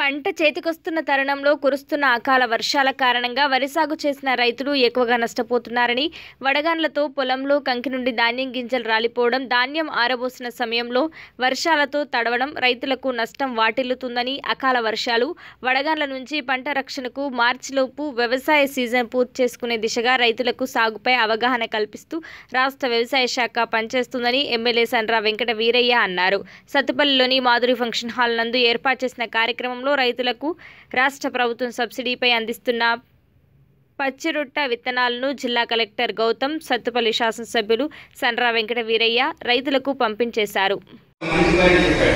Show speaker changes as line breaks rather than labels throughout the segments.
పంట చేతికొస్తున్న తరుణంలో కురుస్తున్న అకాల వర్షాల కారణంగా వరి సాగు చేసిన రైతులు ఎక్కువగా నష్టపోతున్నారని వడగాన్లతో పొలంలో కంకి నుండి ధాన్యం గింజలు రాలిపోవడం ధాన్యం ఆరబోసిన సమయంలో వర్షాలతో తడవడం రైతులకు నష్టం వాటిల్లుతుందని అకాల వర్షాలు వడగాన్ల నుంచి పంట రక్షణకు మార్చిలోపు వ్యవసాయ సీజన్ పూర్తి చేసుకునే దిశగా రైతులకు సాగుపై అవగాహన కల్పిస్తూ రాష్ట్ర వ్యవసాయ శాఖ పనిచేస్తుందని ఎమ్మెల్యే సండ్ర వెంకట వీరయ్య అన్నారు సత్తుపల్లిలోని మాధురి ఫంక్షన్ హాల్ నందు ఏర్పాటు చేసిన కార్యక్రమంలో రైతులకు రాష్ట్ర ప్రభుత్వం సబ్సిడీపై అందిస్తున్న పచ్చిరొట్ట విత్తనాలను జిల్లా కలెక్టర్ గౌతమ్ సత్తుపల్లి శాసనసభ్యులు సండ్ర వెంకట వీరయ్య రైతులకు పంపించేశారు
మంచిగా చెప్పాడు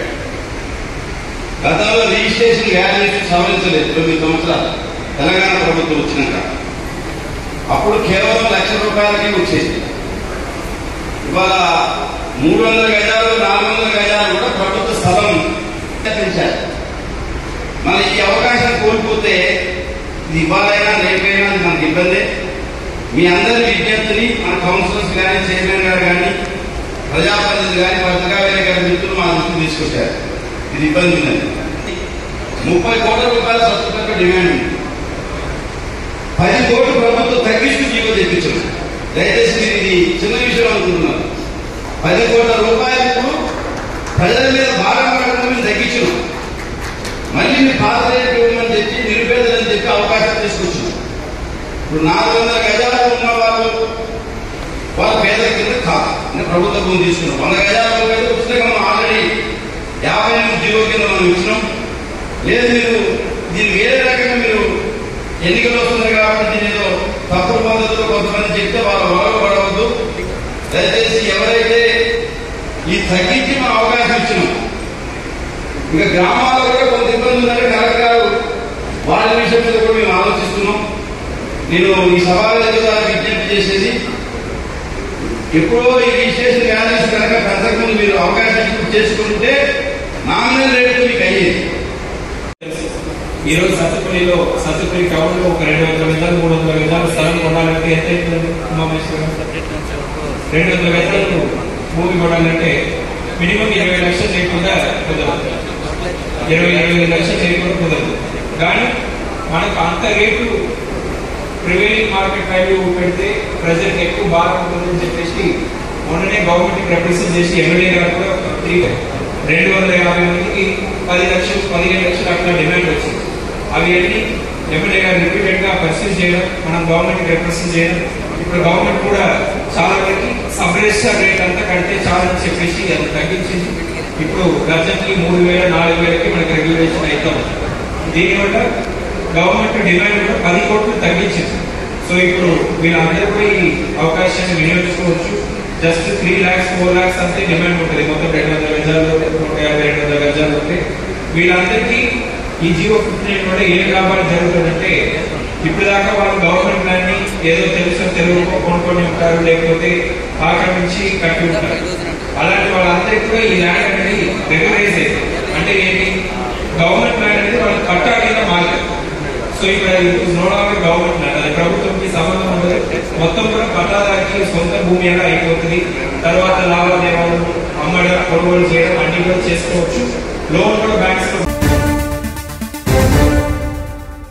గతంలో రిజిస్ట్రేషన్ వ్యాల్యూస్ సవరించలేదు తొమ్మిది సంవత్సరాలు తెలంగాణ ప్రభుత్వం వచ్చినాక అప్పుడు కేవలం లక్ష రూపాయలకే వచ్చేది ఇవాళ మూడు వందల గజాలు నాలుగు వందల గజాలు కూడా ప్రభుత్వ స్థలం పెంచారు మన ఈ అవకాశం కోల్పోతే ఇది ఇవ్వాలైనా రేపైనా అది మనకి ఇబ్బందే మీ అందరి విజ్ఞప్తిని మన కౌన్సిలర్స్ కానీ చైర్మన్ గారు కానీ ప్రజాప్రతినిధులు కానీ పత్రికావేరే గారి మిత్రులు మా దృష్టికి తీసుకొచ్చారు ఇది ఇబ్బంది ఉందని ముప్పై కోట్ల రూపాయల సబ్సిడీ డిమాండ్ ఉంది పది కోట్లు ప్రభుత్వం తగ్గిస్తూ జీవో తెప్పించడం దయచేసి మీరు ఇది చిన్న విషయం అనుకుంటున్నారు పది కోట్ల రూపాయలకు ప్రజల మీద భారం పడడం మేము తగ్గించడం మళ్ళీ మీ పాత రేటు ఇవ్వమని చెప్పి నిరుపేదలని చెప్పి అవకాశం తీసుకొచ్చింది ఇప్పుడు నాలుగు వందల గజాలు ఉన్న వాళ్ళు వాళ్ళ పేదల కింద కాదు అంటే ప్రభుత్వ భూమి తీసుకున్నాం వంద గజాల మీద పుస్తకం మనం ఆల్రెడీ యాభై ఎనిమిది జీవో కింద మనం ఇచ్చినాం లేదు మీరు దీన్ని వేరే రకంగా మీరు ఎన్నికలు వస్తుంది కాబట్టి దీని ఏదో తప్పుడు పద్ధతిలో కొంతమంది చెప్తే వాళ్ళు ఒలగబడవద్దు దయచేసి ఎవరైతే ఈ తగ్గించి మనం అవకాశం ఇచ్చినాం ఇంకా గ్రామాల్లో కూడా కొంత ఇబ్బంది ఉందంటే కలెక్టర్ గారు వాళ్ళ విషయం మీద కూడా మేము ఆలోచిస్తున్నాం నేను ఈ సభావేదిక ద్వారా విజ్ఞప్తి చేసేది ఎప్పుడో ఈ రిజిస్ట్రేషన్ వ్యాల్యూస్ కనుక పెంచకముందు మీరు అవకాశం ఇప్పుడు చేసుకుంటే నామినల్ రేటు మీకు అయ్యేది
ఈ రోజు సత్తుపల్లిలో సత్తుపల్లి టౌన్ లో ఒక రెండు వందల గజాలు మూడు వందల గజాలు స్థలం కొనాలంటే ఎంత అవుతుంది ఉమామేశ్వరం రెండు వందల గజాలు భూమి కొనాలంటే మినిమం ఇరవై లక్షలు లేకుండా కుదరదు ఇరవై ఇరవై ఐదు లక్షలు లేకుండా కుదరదు కానీ మనకు అంత రేటు ప్రివైలింగ్ మార్కెట్ వాల్యూ పెడితే ప్రజలకు ఎక్కువ భారం ఉంటుందని చెప్పేసి మొన్ననే గవర్నమెంట్ రిప్రజెంట్ చేసి ఎమ్మెల్యే గారు కూడా ఒక త్రీ రెండు వందల యాభై మందికి పది లక్షలు పదిహేను లక్షలు అట్లా డిమాండ్ వచ్చింది అవి అన్ని ఎమ్మెల్యే గారు రిపీటెడ్ గా పరిశీలి చేయడం మనం గవర్నమెంట్ రిప్రజెంట్ చేయడం ఇప్పుడు గవర్నమెంట్ కూడా చాలా వరకు సబ్ రిజిస్టర్ రేట్ అంతా కంటే చాలా అని చెప్పేసి అది తగ్గించింది ఇప్పుడు గజంకి మూడు వేల నాలుగు వేలకి మనకి రెగ్యులేషన్ అవుతాం దీనివల్ల గవర్నమెంట్ డిమాండ్ కూడా పది కోట్లు తగ్గించింది సో ఇప్పుడు వీళ్ళందరూ కూడా ఈ అవకాశాన్ని వినియోగించుకోవచ్చు just three lakhs four lakhs అంతే డిమాండ్ ఉంటుంది మొత్తం రెండు వందల గజాలు నూట యాభై రెండు వందల గజాలు ఉంటే వీళ్ళందరికీ ఈ జియో ఫిఫ్టీ కూడా ఏ లాభాలు జరుగుతుందంటే ఇప్పుడు దాకా వాళ్ళు గవర్నమెంట్ ల్యాండ్ ని ఏదో తెలుసో తెలుగు కొనుక్కొని ఉంటారు లేకపోతే ఆక్రమించి కట్టి ఉంటారు అలాంటి వాళ్ళందరికీ కూడా ఈ ల్యాండ్ అనేది రెగ్యులైజ్ అయింది అంటే ఏంటి గవర్నమెంట్ ల్యాండ్ అనేది వాళ్ళు పట్టా కింద మారింది సో ఇక్కడ నో లాంగర్ గవర్నమెంట్ ల్యాండ్ అది ప్రభుత్వంకి సంబంధం ఉండదు మొత్తం కూడా పట్టాదారికి సొంత భూమి ఎలా అయిపోతుంది తర్వాత లావాదేవీలు అమ్మడం కొనుగోలు చేయడం అన్ని కూడా చేసుకోవచ్చు లోన్ కూడా బ్యాంక్స్ లో